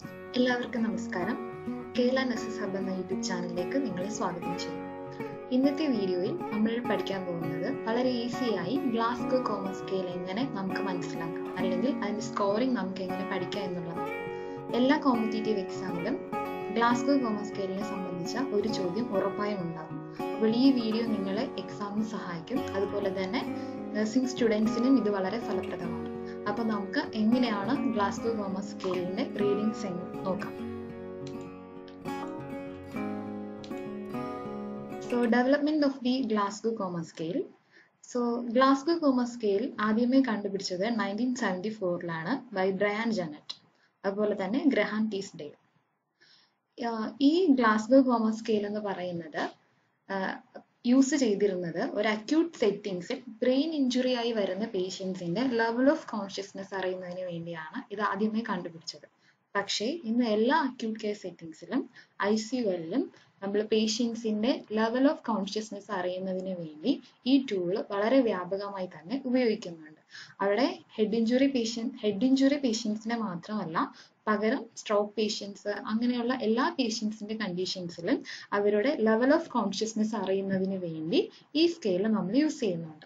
എല്ലാവർക്കും നമസ്കാരം Kerala nurses hub എന്ന യൂട്യൂബ് ചാനലിലേക്ക് നിങ്ങളെ സ്വാഗതം ചെയ്യുന്നു ഇന്നത്തെ വീഡിയോയിൽ നമ്മൾ പഠിക്കാൻ പോകുന്നത് വളരെ ഈസിയായി ഗ്ലാസ്ഗോ കോമൺ സ്കെയിൽ എങ്ങനെ നമുക്ക് മനസ്സിലാക്കാം അല്ലെങ്കിൽ അതിന്റെ സ്കോറിംഗ് നമുക്ക് എങ്ങനെ പഠിക്കാം എന്നുള്ളതാണ് എല്ലാ കോമ്പറ്റേറ്റീവ് എക്സാമിലും ഗ്ലാസ്ഗോ കോമൺ സ്കെയിലിനെ സംബന്ധിച്ച ഒരു ചോദ്യം ഉറപ്പായും ഉണ്ടാകും അപ്പോൾ ഈ വീഡിയോ നിങ്ങളെ എക്സാമിന് സഹായിക്കും അതുപോലെ തന്നെ നഴ്സിംഗ് സ്റ്റുഡൻസിനും ഇത് വളരെ ഫലപ്രദമാണ് അപ്പൊ നമുക്ക് എങ്ങനെയാണ് ഗ്ലാസ്ഗോ കോമൺ സ്കെയിലിന്റെ റീഡിങ്സ് നോക്കാം so development of the Glasgow coma scale so Glasgow coma scale ആദ്യമേ കണ്ടുപിടിച്ചത് നയൻറ്റീൻ സെവൻറ്റി ഫോറിലാണ് ബൈ ബ്രയാൻ ജനറ്റ് അതുപോലെ തന്നെ ഗ്രഹാൻ ടീസ് ഡെയിൽ ഈ ഗ്ലാസ്ഗോ കോമൺ സ്കെയിൽ എന്ന് പറയുന്നത് യൂസ് ചെയ്തിരുന്നത് ഒരു അക്യൂട്ട് സെറ്റിംഗ്സിൽ ബ്രെയിൻ ഇഞ്ചുറി ആയി വരുന്ന പേഷ്യൻസിന്റെ ലെവൽ ഓഫ് കോൺഷ്യസ്നെസ് അറിയുന്നതിന് വേണ്ടിയാണ് ഇത് ആദ്യമേ കണ്ടുപിടിച്ചത് പക്ഷേ ഇന്ന് എല്ലാ അക്യൂട്ട് കെയർ സെറ്റിംഗ്സിലും ഐ സിയുകളിലും നമ്മൾ പേഷ്യൻസിന്റെ ലെവൽ ഓഫ് കോൺഷ്യസ്നെസ് അറിയുന്നതിന് വേണ്ടി ഈ ടൂള് വളരെ വ്യാപകമായി തന്നെ ഉപയോഗിക്കുന്നുണ്ട് അവിടെ head injury patient head injury പേഷ്യൻസിനെ മാത്രമല്ല പകരം സ്ട്രോക്ക് പേഷ്യൻസ് അങ്ങനെയുള്ള എല്ലാ പേഷ്യൻസിന്റെ കണ്ടീഷൻസിലും അവരുടെ ലെവൽ ഓഫ് കോൺഷ്യസ്നെസ് അറിയുന്നതിന് വേണ്ടി ഈ സ്കെയിൽ നമ്മൾ യൂസ് ചെയ്യുന്നുണ്ട്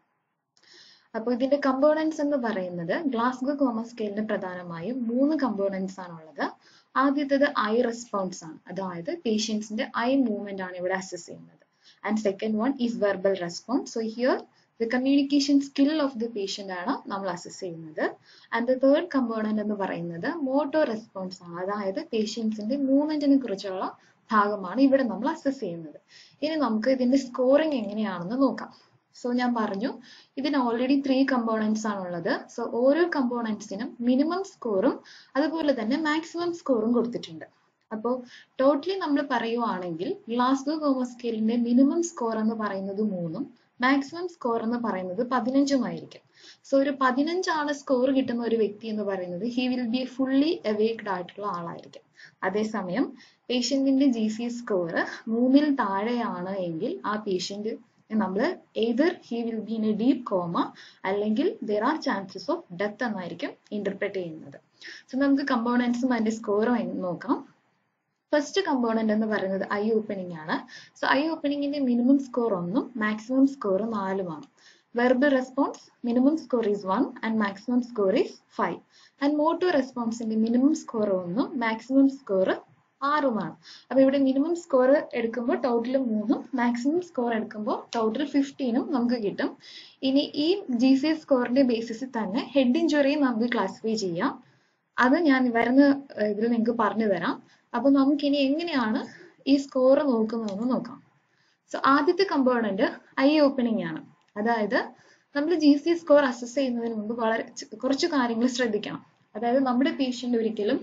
അപ്പോൾ ഇതിന്റെ കമ്പോണൻസ് എന്ന് പറയുന്നത് ഗ്ലാസ്ഗോ കോമൺ സ്കെയിലിന് പ്രധാനമായും മൂന്ന് കമ്പോണൻസ് ആണുള്ളത് ആദ്യത്തേത് ഐ റെസ്പോൺസ് ആണ് അതായത് പേഷ്യൻസിന്റെ ഐ മൂവ്മെന്റ് ആണ് ഇവിടെ അസസ് ചെയ്യുന്നത് and second one is verbal response so here the communication skill of the patient ആണ് നമ്മൾ അസസ് ചെയ്യുന്നത് ആൻഡ് ദ തേർഡ് കമ്പോണന്റ് എന്ന് പറയുന്നത് മോട്ടോ റെസ്പോൺസ് ആണ് അതായത് പേഷ്യൻസിന്റെ മൂവ്മെന്റിനെ കുറിച്ചുള്ള ഭാഗമാണ് ഇവിടെ നമ്മൾ അസസ് ചെയ്യുന്നത് ഇനി നമുക്ക് ഇതിന്റെ സ്കോറിംഗ് എങ്ങനെയാണെന്ന് നോക്കാം സോ ഞാൻ പറഞ്ഞു ഇതിന് ഓൾറെഡി ത്രീ കമ്പോണൻസ് ആണുള്ളത് സോ ഓരോ കമ്പോണൻസിനും മിനിമം സ്കോറും അതുപോലെ തന്നെ മാക്സിമം സ്കോറും കൊടുത്തിട്ടുണ്ട് അപ്പോൾ ടോട്ടലി നമ്മൾ പറയുവാണെങ്കിൽ ഗ്ലാസ്ഗോ കോമ സ്കെയിലിന്റെ മിനിമം സ്കോർ എന്ന് പറയുന്നത് മൂന്നും മാക്സിമം സ്കോർ എന്ന് പറയുന്നത് പതിനഞ്ചുമായിരിക്കും സോ ഒരു പതിനഞ്ചാണ് സ്കോർ കിട്ടുന്ന ഒരു വ്യക്തി എന്ന് പറയുന്നത് he will be fully awaked ആയിട്ടുള്ള ആളായിരിക്കും അതേസമയം പേഷ്യന്റിന്റെ ജി സി സ്കോർ മൂന്നിൽ താഴെയാണ് എങ്കിൽ ആ പേഷ്യന്റ് നമ്മൾ either he will be in a deep coma അല്ലെങ്കിൽ there are chances of death എന്നായിരിക്കും ഇന്റർപ്രറ്റ് ചെയ്യുന്നത് സോ നമുക്ക് കമ്പോണൻസും അതിന്റെ സ്കോറും നോക്കാം ഫസ്റ്റ് കമ്പോണന്റ് എന്ന് പറയുന്നത് ഐ ഓപ്പണിംഗ് ആണ് സോ ഐ ഓപ്പണിംഗിന്റെ മിനിമം സ്കോർ ഒന്നും മാക്സിമം സ്കോർ നാലുമാണ് verbal response minimum score is one and maximum score is five and motor റെസ്പോൺസിന്റെ മിനിമം സ്കോർ ഒന്നും മാക്സിമം സ്കോർ ആറുമാണ് അപ്പൊ ഇവിടെ മിനിമം സ്കോർ എടുക്കുമ്പോൾ ടോട്ടൽ മൂന്നും മാക്സിമം സ്കോർ എടുക്കുമ്പോൾ ടോട്ടൽ ഫിഫ്റ്റീനും നമുക്ക് കിട്ടും ഇനി ഈ ജി സി സ്കോറിന്റെ ബേസിസിൽ തന്നെ ഹെഡ് ഇഞ്ചുറിയും നമുക്ക് ക്ലാസിഫൈ ചെയ്യാം അത് ഞാൻ വരുന്ന ഇതിൽ നിങ്ങൾക്ക് പറഞ്ഞു തരാം അപ്പൊ നമുക്കിനി എങ്ങനെയാണ് ഈ സ്കോർ നോക്കുന്നതെന്ന് നോക്കാം സോ ആദ്യത്തെ കമ്പോണന്റ് ഐ ഓപ്പണിംഗ് ആണ് അതായത് നമ്മൾ ജി സി സ്കോർ അസസ് ചെയ്യുന്നതിന് മുമ്പ് വളരെ കുറച്ച് കാര്യങ്ങൾ ശ്രദ്ധിക്കണം അതായത് നമ്മുടെ പേഷ്യന്റ് ഒരിക്കലും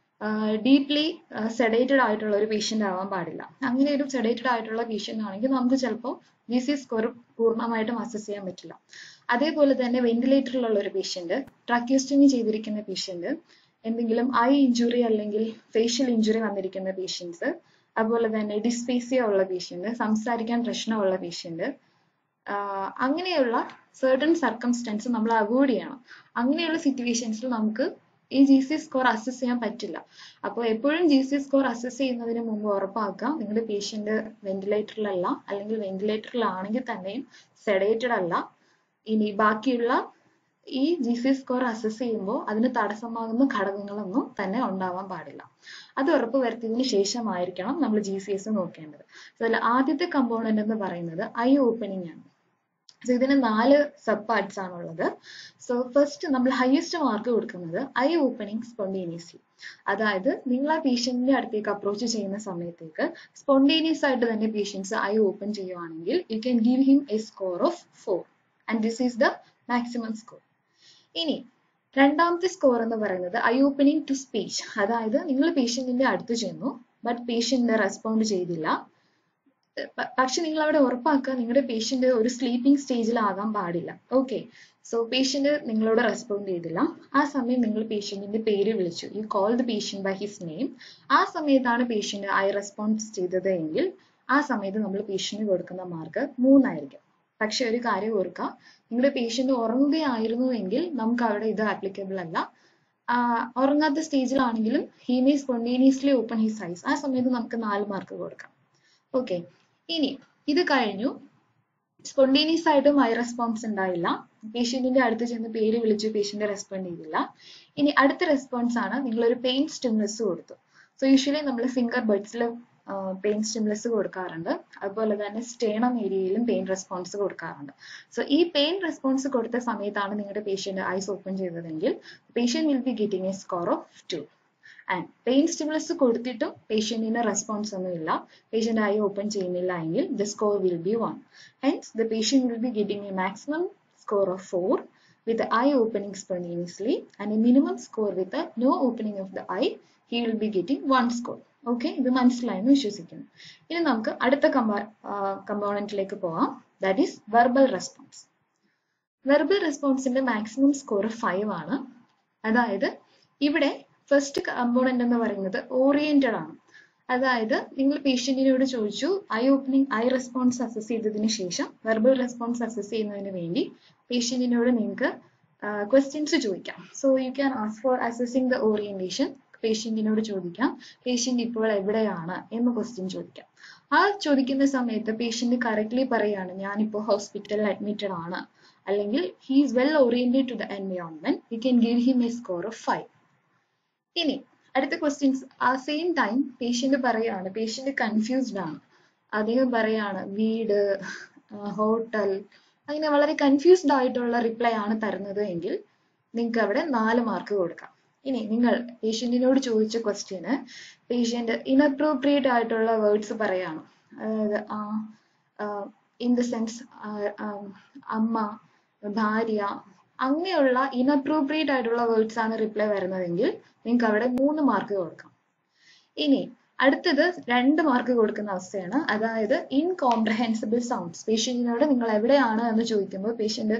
ഡീപ്ലി സെഡേറ്റഡ് ആയിട്ടുള്ള ഒരു പേഷ്യന്റ് ആവാൻ പാടില്ല അങ്ങനെ ഒരു സെഡേറ്റഡ് ആയിട്ടുള്ള പേഷ്യന്റ് ആണെങ്കിൽ നമുക്ക് ചിലപ്പോൾ ജി സി സ്കോർ പൂർണ്ണമായിട്ടും അസസ് ചെയ്യാൻ പറ്റില്ല അതേപോലെ തന്നെ വെന്റിലേറ്ററിലുള്ള ഒരു പേഷ്യന്റ് ട്രാക്യോസ്റ്റമി ചെയ്തിരിക്കുന്ന പേഷ്യന്റ് എന്തെങ്കിലും ഐ ഇഞ്ചുറി അല്ലെങ്കിൽ ഫേഷ്യൽ ഇഞ്ചുറി വന്നിരിക്കുന്ന പേഷ്യൻസ് അതുപോലെ തന്നെ ഡിസ്പേസിയ ഉള്ള പേഷ്യന്റ് സംസാരിക്കാൻ പ്രശ്നമുള്ള പേഷ്യന്റ് അങ്ങനെയുള്ള certain സർക്കംസ്റ്റൻസ് നമ്മൾ അവോയ്ഡ് ചെയ്യണം അങ്ങനെയുള്ള സിറ്റുവേഷൻസിൽ നമുക്ക് ഈ ജി സി സ്കോർ അസസ് ചെയ്യാൻ പറ്റില്ല അപ്പോൾ എപ്പോഴും ജി സി സ്കോർ അസസ് ചെയ്യുന്നതിന് മുമ്പ് ഉറപ്പാക്കുക നിങ്ങളുടെ പേഷ്യന്റ് വെന്റിലേറ്ററിലല്ല അല്ലെങ്കിൽ വെന്റിലേറ്ററിലാണെങ്കിൽ തന്നെയും സെഡേറ്റഡ് അല്ല ഇനി ബാക്കിയുള്ള ഈ ജി സി സ്കോർ അസസ് ചെയ്യുമ്പോൾ അതിന് തടസ്സമാകുന്ന ഘടകങ്ങളൊന്നും തന്നെ ഉണ്ടാവാൻ പാടില്ല അത് ഉറപ്പുവരുത്തിയതിനു ശേഷമായിരിക്കണം നമ്മൾ ജി സി എസ് നോക്കേണ്ടത് സോ അതിൽ ആദ്യത്തെ കമ്പോണന്റ് എന്ന് പറയുന്നത് ഐ ഓപ്പണിംഗ് ആണ് സോ ഇതിന് നാല് സബ് പാർട്സ് ആണുള്ളത് സോ ഫസ്റ്റ് നമ്മൾ ഹയസ്റ്റ് മാർക്ക് കൊടുക്കുന്നത് ഐ ഓപ്പണിംഗ് സ്പോണ്ടേനിയസ്ലി അതായത് നിങ്ങൾ ആ പേഷ്യന്റിന്റെ അടുത്തേക്ക് അപ്രോച്ച് ചെയ്യുന്ന സമയത്തേക്ക് സ്പോണ്ടേനിയസ് ആയിട്ട് തന്നെ പേഷ്യൻസ് ഐ ഓപ്പൺ ചെയ്യുവാണെങ്കിൽ you can give him a score of four and this is the maximum score ഇനി രണ്ടാമത്തെ സ്കോർ എന്ന് പറയുന്നത് ഐ ഓപ്പണിംഗ് ടു സ്പീച്ച് അതായത് നിങ്ങൾ പേഷ്യന്റിന്റെ അടുത്ത് ചെന്നു ബട്ട് പേഷ്യന്റ് റെസ്പോണ്ട് ചെയ്തില്ല പക്ഷെ നിങ്ങൾ അവിടെ ഉറപ്പാക്കുക നിങ്ങളുടെ പേഷ്യന്റ് ഒരു സ്ലീപ്പിംഗ് സ്റ്റേജിലാകാൻ പാടില്ല ഓക്കെ സോ പേഷ്യന്റ് നിങ്ങളോട് റെസ്പോണ്ട് ചെയ്തില്ല ആ സമയം നിങ്ങൾ പേഷ്യന്റിന്റെ പേര് വിളിച്ചു you call the patient by his name ആ സമയത്താണ് പേഷ്യന്റ് ഐ റെസ്പോൺസ് ചെയ്തത് എങ്കിൽ ആ സമയത്ത് നമ്മൾ പേഷ്യന്റ് കൊടുക്കുന്ന മാർക്ക് മൂന്നായിരിക്കും പക്ഷെ ഒരു കാര്യം ഓർക്കുക നിങ്ങളുടെ പേഷ്യന്റ് ഉറങ്ങുകയായിരുന്നു എങ്കിൽ നമുക്ക് അവിടെ ഇത് ആപ്ലിക്കബിൾ അല്ല ഉറങ്ങാത്ത സ്റ്റേജിലാണെങ്കിലും he may spontaneously open his eyes ആ സമയത്ത് നമുക്ക് നാല് മാർക്ക് കൊടുക്കാം ഓക്കെ ഇനി ഇത് കഴിഞ്ഞു സ്പോണ്ടേനിയസ് ആയിട്ടും ഐ റെസ്പോൺസ് ഉണ്ടായില്ല പേഷ്യന്റിന്റെ അടുത്ത് ചെന്ന് പേര് വിളിച്ചു പേഷ്യന്റ് റെസ്പോണ്ട് ചെയ്തില്ല ഇനി അടുത്ത റെസ്പോൺസ് ആണ് നിങ്ങൾ ഒരു പെയിൻ സ്റ്റിമുലസ് കൊടുത്തു സോ യൂഷ്വലി നമ്മൾ ഫിംഗർ ബഡ്സിൽ പെയിൻ സ്റ്റിമുലസ് കൊടുക്കാറുണ്ട് അതുപോലെ തന്നെ സ്റ്റേണം ഏരിയയിലും പെയിൻ റെസ്പോൺസ് കൊടുക്കാറുണ്ട് സോ ഈ പെയിൻ റെസ്പോൺസ് കൊടുത്ത സമയത്താണ് നിങ്ങളുടെ പേഷ്യന്റ് ഐസ് ഓപ്പൺ ചെയ്തതെങ്കിൽ patient will be getting a score of two and pain stimulus കൊടുത്തിട്ടും പേഷ്യന്റിന് റെസ്പോൺസ് ഒന്നുമില്ല പേഷ്യന്റ് ഐ ഓപ്പൺ ചെയ്യുന്നില്ല എങ്കിൽ the score will be one hence the patient will be getting a maximum score of four with the eye opening spontaneously and a minimum score with the no opening of the eye he will be getting one score okay ഇത് മനസ്സിലായെന്ന് വിശ്വസിക്കുന്നു ഇനി നമുക്ക് അടുത്ത കമ്പാ കമ്പോണന്റിലേക്ക് പോവാം that is verbal response verbal റെസ്പോൺസിന്റെ മാക്സിമം സ്കോർ ഫൈവ് ആണ് അതായത് ഇവിടെ ഫസ്റ്റ് കമ്പോണന്റ് എന്ന് പറയുന്നത് ഓറിയന്റഡ് ആണ് അതായത് നിങ്ങൾ പേഷ്യന്റിനോട് ചോദിച്ചു eye opening eye response assess ചെയ്തതിന് ശേഷം വെർബൽ റെസ്പോൺസ് അസസ് ചെയ്യുന്നതിന് വേണ്ടി പേഷ്യന്റിനോട് നിങ്ങൾക്ക് ക്വസ്റ്റ്യൻസ് ചോദിക്കാം so you can ask for assessing the orientation പേഷ്യന്റിനോട് ചോദിക്കാം പേഷ്യന്റ് ഇപ്പോൾ എവിടെയാണ് എന്ന് ക്വസ്റ്റ്യൻ ചോദിക്കാം ആ ചോദിക്കുന്ന സമയത്ത് പേഷ്യന്റ് കറക്റ്റ്ലി പറയാണ് ഞാനിപ്പോൾ ഹോസ്പിറ്റലിൽ അഡ്മിറ്റഡ് ആണ് അല്ലെങ്കിൽ he is well oriented to the environment we can give him a score of five ഇനി അടുത്ത ക്വസ്റ്റ്യൻസ് ആ സെയിം ടൈം പേഷ്യന്റ് പറയാണ് പേഷ്യന്റ് കൺഫ്യൂസ്ഡ് ആണ് അദ്ദേഹം പറയാണ് വീട് ഹോട്ടൽ അങ്ങനെ വളരെ കൺഫ്യൂസ്ഡ് ആയിട്ടുള്ള റിപ്ലൈ ആണ് തരുന്നത് എങ്കിൽ നിങ്ങൾക്ക് അവിടെ നാല് മാർക്ക് കൊടുക്കാം ഇനി നിങ്ങൾ പേഷ്യന്റിനോട് ചോദിച്ച ക്വസ്റ്റ്യന് പേഷ്യന്റ് ഇനപ്രോപ്രിയേറ്റ് ആയിട്ടുള്ള വേർഡ്സ് പറയാണ് അതായത് ഇൻ ദ സെൻസ് അമ്മ ഭാര്യ അങ്ങനെയുള്ള ഇനപ്രോപ്രിയേറ്റ് ആയിട്ടുള്ള വേർഡ്സ് ആണ് റിപ്ലൈ വരുന്നതെങ്കിൽ നിങ്ങൾക്ക് അവിടെ മൂന്ന് മാർക്ക് കൊടുക്കാം ഇനി അടുത്തത് രണ്ട് മാർക്ക് കൊടുക്കുന്ന അവസ്ഥയാണ് അതായത് ഇൻകോംപ്രഹെൻസിബിൾ സൗണ്ട്സ് പേഷ്യന്റിനോട് നിങ്ങൾ എവിടെയാണ് എന്ന് ചോദിക്കുമ്പോൾ പേഷ്യന്റ്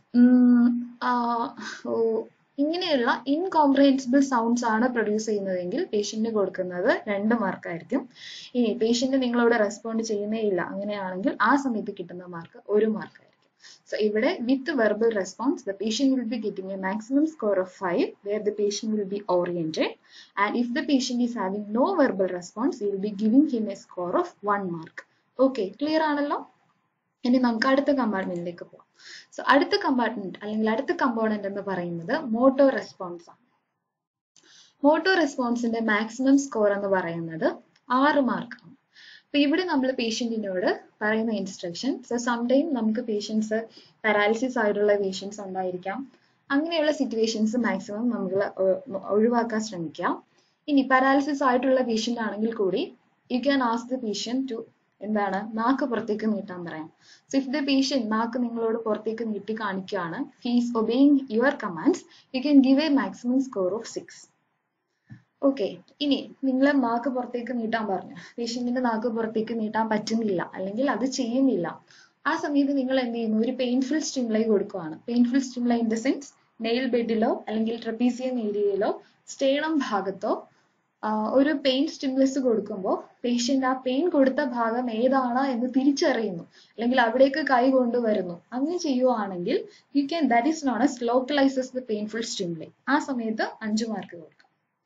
ഓ ഇങ്ങനെയുള്ള ഇൻകോംപ്രഹെൻസിബിൾ സൗണ്ട്സ് ആണ് പ്രൊഡ്യൂസ് ചെയ്യുന്നതെങ്കിൽ പേഷ്യന്റിന് കൊടുക്കുന്നത് രണ്ട് മാർക്കായിരിക്കും ഇനി പേഷ്യന്റ് നിങ്ങളോട് റെസ്പോണ്ട് ചെയ്യുന്നേ ഇല്ല അങ്ങനെയാണെങ്കിൽ ആ സമയത്ത് കിട്ടുന്ന മാർക്ക് ഒരു മാർക്ക് So ഇവിടെ with verbal response, the patient will be getting a maximum score of 5 where the patient will be oriented and if the patient is having no verbal response, you will be giving him a score of 1 mark. Okay, clear ആണല്ലോ? ഇനി നമുക്ക് അടുത്ത കമ്പാർട്ട്മെന്റിലേക്ക് പോവാം so അടുത്ത compartment അല്ലെങ്കിൽ അടുത്ത component എന്ന് പറയുന്നത് മോട്ടോ റെസ്പോൺസ് ആണ് മോട്ടോ റെസ്പോൺസിന്റെ മാക്സിമം സ്കോർ എന്ന് പറയുന്നത് ആറ് മാർക്കാണ് അപ്പൊ ഇവിടെ നമ്മൾ പേഷ്യന്റിനോട് പറയുന്ന ഇൻസ്ട്രക്ഷൻ സോ സംടൈം നമുക്ക് പേഷ്യൻസ് പാരാലിസിസ് ആയിട്ടുള്ള പേഷ്യൻസ് ഉണ്ടായിരിക്കാം അങ്ങനെയുള്ള സിറ്റുവേഷൻസ് മാക്സിമം നമ്മൾ ഒഴിവാക്കാൻ ശ്രമിക്കാം ഇനി പാരാലിസിസ് ആയിട്ടുള്ള പേഷ്യന്റ് ആണെങ്കിൽ കൂടി you can ask the patient to എന്താണ് നാക്ക് പുറത്തേക്ക് നീട്ടാൻ പറയാം സോ ഇഫ് ദ പേഷ്യന്റ് നാക്ക് നിങ്ങളോട് പുറത്തേക്ക് നീട്ടി കാണിക്കുകയാണ് he's obeying your commands you can give a maximum score of six okay ഇനി നിങ്ങളെ നാക്ക് പുറത്തേക്ക് നീട്ടാൻ പറഞ്ഞു പേഷ്യന്റിന്റെ നാക്ക് പുറത്തേക്ക് നീട്ടാൻ പറ്റുന്നില്ല അല്ലെങ്കിൽ അത് ചെയ്യുന്നില്ല ആ സമയത്ത് നിങ്ങൾ എന്ത് ചെയ്യുന്നു ഒരു പെയിൻഫുൾ സ്റ്റിമുലൈ കൊടുക്കുകയാണ് painful stimuli in the sense nail ബെഡിലോ അല്ലെങ്കിൽ ട്രപ്പീസിയം ഏരിയയിലോ സ്റ്റേണം ഭാഗത്തോ ഒരു പെയിൻ സ്റ്റിമുലസ് കൊടുക്കുമ്പോൾ പേഷ്യന്റ് ആ പെയിൻ കൊടുത്ത ഭാഗം ഏതാണ് എന്ന് തിരിച്ചറിയുന്നു അല്ലെങ്കിൽ അവിടേക്ക് കൈ കൊണ്ടുവരുന്നു അങ്ങനെ ചെയ്യുവാണെങ്കിൽ you can that is known as localises the painful stimuli ആ സമയത്ത് അഞ്ചു മാർക്ക് കൊടുക്കാം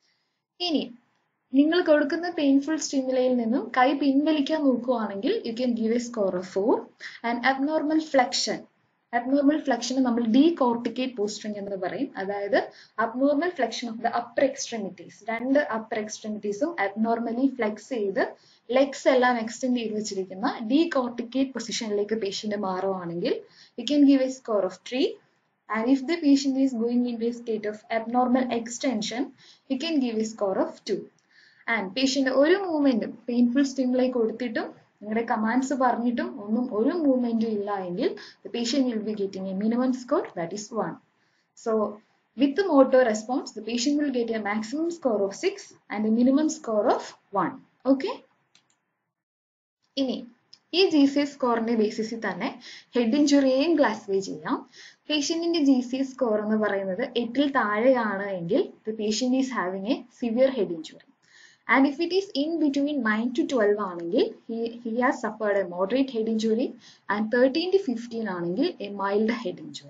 ഇനി നിങ്ങൾ കൊടുക്കുന്ന പെയിൻഫുൾ സ്റ്റിമുലയിൽ നിന്നും കൈ പിൻവലിക്കാൻ നോക്കുകയാണെങ്കിൽ you can give a score of four and abnormal flexion abnormal ഫ്ലെക്ഷന് നമ്മൾ ഡീ കോർട്ടിക്കേറ്റ് പോസ്റ്ററിംഗ് എന്ന് പറയും അതായത് abnormal flexion of the upper extremities രണ്ട് അപ്പർ എക്സ്ട്രെമിറ്റീസും അബ്നോർമലി ഫ്ലെക്സ് ചെയ്ത് ലെഗ്സ് എല്ലാം എക്സ്റ്റെൻഡ് ചെയ്ത് വെച്ചിരിക്കുന്ന ഡീ കോർട്ടിക്കേറ്റ് പൊസിഷനിലേക്ക് പേഷ്യന്റ് മാറുവാണെങ്കിൽ you can give a score of three And if the patient is going into a state of abnormal extension, you can give a score of 2. And patient ഒരു മൂവ്മെന്റും painful stimuli കൊടുത്തിട്ടും നിങ്ങളുടെ commands പറഞ്ഞിട്ടും ഒന്നും ഒരു മൂവ്മെന്റും ഇല്ല എങ്കിൽ the patient will be getting a minimum score that is 1. So with the motor response, the patient will get a maximum score of 6 and a minimum score of 1. Okay? ഇനി ഈ G C S സ്കോറിന്റെ ബേസിസിൽ തന്നെ head ഇഞ്ചുറിയെയും classify ചെയ്യാം പേഷ്യന്റിന്റെ G C S score എന്ന് പറയുന്നത് എട്ടിൽ താഴെയാണ് എങ്കിൽ the patient is having a severe head injury and if it is in between nine to twelve ആണെങ്കിൽ he has suffered a moderate head injury and thirteen to fifteen ആണെങ്കിൽ a mild head injury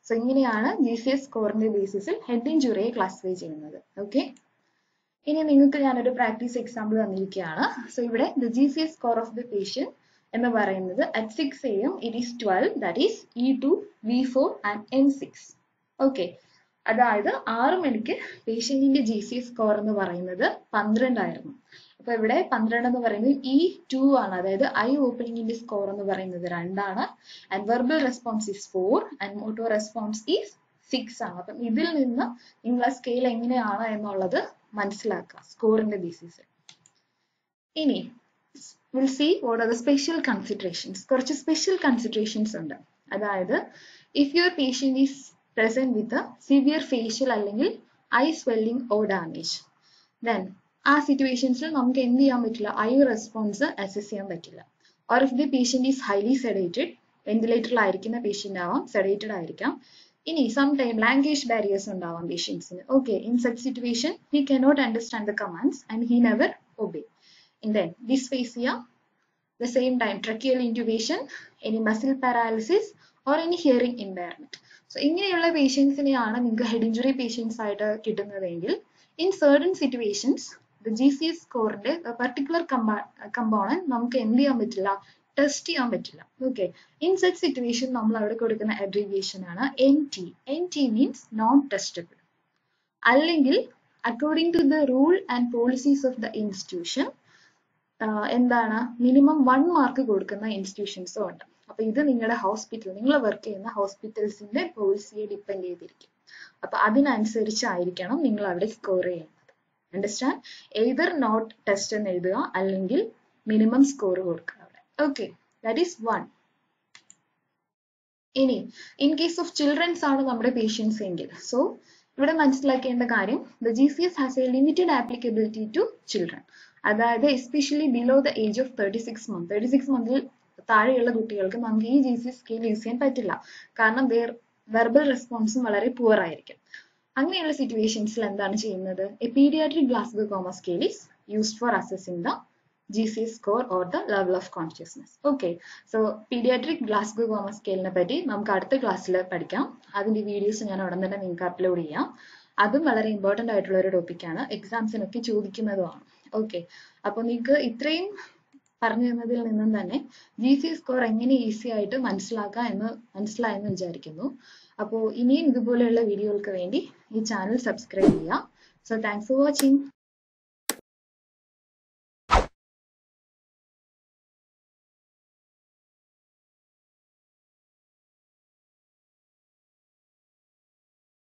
so ഇങ്ങനെയാണ് G C S സ്കോറിന്റെ ബേസിസിൽ head ഇഞ്ചുറിയെ classify ചെയ്യുന്നത് okay ഇനി നിങ്ങൾക്ക് ഞാനൊരു പ്രാക്ടീസ് എക്സാമ്പിൾ തന്നിരിക്കുകയാണ് സോ ഇവിടെ the G C S score of the patient എന്ന് പറയുന്നത് at six A M it is twelve that is E two V four and N six okay അതായത് ആറ് മണിക്ക് പേഷ്യന്റിന്റെ ജി സി സ്കോർ എന്ന് പറയുന്നത് പന്ത്രണ്ടായിരുന്നു അപ്പൊ ഇവിടെ പന്ത്രണ്ട് എന്ന് പറയുന്നത് ഇ ടു ആണ് അതായത് ഐ ഓപ്പണിംഗിന്റെ സ്കോർ എന്ന് പറയുന്നത് രണ്ടാണ് and verbal response is four and motor response is six ആണ് അപ്പം ഇതിൽ നിന്ന് നിങ്ങൾ ആ സ്കെയിൽ എങ്ങനെയാണ് എന്നുള്ളത് മനസ്സിലാക്കുക സ്കോറിന്റെ ബേസിസിൽ ഇനി will see what are the special considerations കുറച്ച് സ്പെഷ്യൽ കൺസിഡറേഷൻസ് ഉണ്ട് അതായത് if your patient is present with severe facial അല്ലെങ്കിൽ eye swelling or damage then ആ സിറ്റുവേഷൻസിൽ നമുക്ക് എന്ത് ചെയ്യാൻ പറ്റില്ല ഐ റെസ്പോൺസ് അസസ് ചെയ്യാൻ പറ്റില്ല or if the patient is highly sedated വെന്റിലേറ്ററിലായിരിക്കുന്ന പേഷ്യന്റ് ആവാം സെഡേറ്റഡ് ആയിരിക്കാം ഇനി സം ടൈം ലാംഗ്വേജ് ബാരിയേഴ്സ് ഉണ്ടാവാം പേഷ്യൻസിന് okay in such situation he cannot understand the commands and he never obey in then dysphasia, the same time tracheal intubation, any muscle paralysis or any hearing impairment. So ഇങ്ങനെയുള്ള പേഷ്യൻസിനെയാണ് നിങ്ങൾക്ക് head injury patients ആയിട്ട് കിട്ടുന്നതെങ്കിൽ in certain situations the G C S സ്കോറിന്റെ particular component നമുക്ക് എന്ത് ചെയ്യാൻ പറ്റില്ല ടെസ്റ്റ് ചെയ്യാൻ പറ്റില്ല ഓക്കെ ഇൻ സച്ച് സിറ്റുവേഷൻ നമ്മൾ അവിടെ കൊടുക്കുന്ന അബ്രീവിയേഷൻ ആണ് N T N T means non testable അല്ലെങ്കിൽ according to the rule and policies of the institution എന്താണ് മിനിമം വൺ മാർക്ക് കൊടുക്കുന്ന ഇൻസ്റ്റിറ്റ്യൂഷൻസും ഉണ്ട് അപ്പൊ ഇത് നിങ്ങളുടെ ഹോസ്പിറ്റൽ നിങ്ങൾ വർക്ക് ചെയ്യുന്ന ഹോസ്പിറ്റൽസിന്റെ പോളിസിയെ ഡിപ്പെൻഡ് ചെയ്തിരിക്കും അപ്പൊ അതിനനുസരിച്ചായിരിക്കണം നിങ്ങൾ അവിടെ സ്കോർ ചെയ്യുന്നത് അണ്ടർസ്റ്റാൻഡ് എയ്തർ നോട്ട് ടെസ്റ്റ് എന്ന് എഴുതുക അല്ലെങ്കിൽ മിനിമം സ്കോർ കൊടുക്കുക അവിടെ ഓക്കെ ദാറ്റ് ഈസ് വൺ ഇനി ഇൻ കേസ് ഓഫ് ചിൽഡ്രൻസ് ആണ് നമ്മുടെ പേഷ്യൻസ് എങ്കിൽ സോ ഇവിടെ മനസ്സിലാക്കേണ്ട കാര്യം the G C S has a limited applicability to children അതായത് especially below the age of thirty six month thirty six മന്തിൽ താഴെയുള്ള കുട്ടികൾക്ക് നമുക്ക് ഈ ജി സി സ്കെയിൽ യൂസ് ചെയ്യാൻ പറ്റില്ല കാരണം ദർ വെർബൽ റെസ്പോൺസും വളരെ പുവർ ആയിരിക്കും അങ്ങനെയുള്ള സിറ്റുവേഷൻസിൽ എന്താണ് ചെയ്യുന്നത് a paediatric Glasgow coma scale is used for assessing the G C score or the level of consciousness okay so paediatric Glasgow coma സ്കെയിലിനെ പറ്റി നമുക്ക് അടുത്ത ക്ലാസ്സിൽ പഠിക്കാം അതിന്റെ വീഡിയോസ് ഞാൻ ഉടൻ തന്നെ നിങ്ങൾക്ക് അപ്ലോഡ് ചെയ്യാം അതും വളരെ ഇമ്പോർട്ടന്റ് ആയിട്ടുള്ള ഒരു ടോപ്പിക്കാണ് എക്സാംസിനൊക്കെ ചോദിക്കുന്നതുമാണ് ഓക്കെ അപ്പോൾ നിങ്ങൾക്ക് ഇത്രയും പറഞ്ഞു തന്നതിൽ നിന്നും തന്നെ ജി സി സ്കോർ എങ്ങനെ ഈസി ആയിട്ട് മനസ്സിലാക്കാം എന്ന് മനസ്സിലായെന്ന് വിചാരിക്കുന്നു അപ്പോൾ ഇനിയും ഇതുപോലെയുള്ള വീഡിയോകൾക്ക് വേണ്ടി ഈ ചാനൽ സബ്സ്ക്രൈബ് ചെയ്യുക സോ താങ്ക്സ് ഫോർ വാച്ചിങ്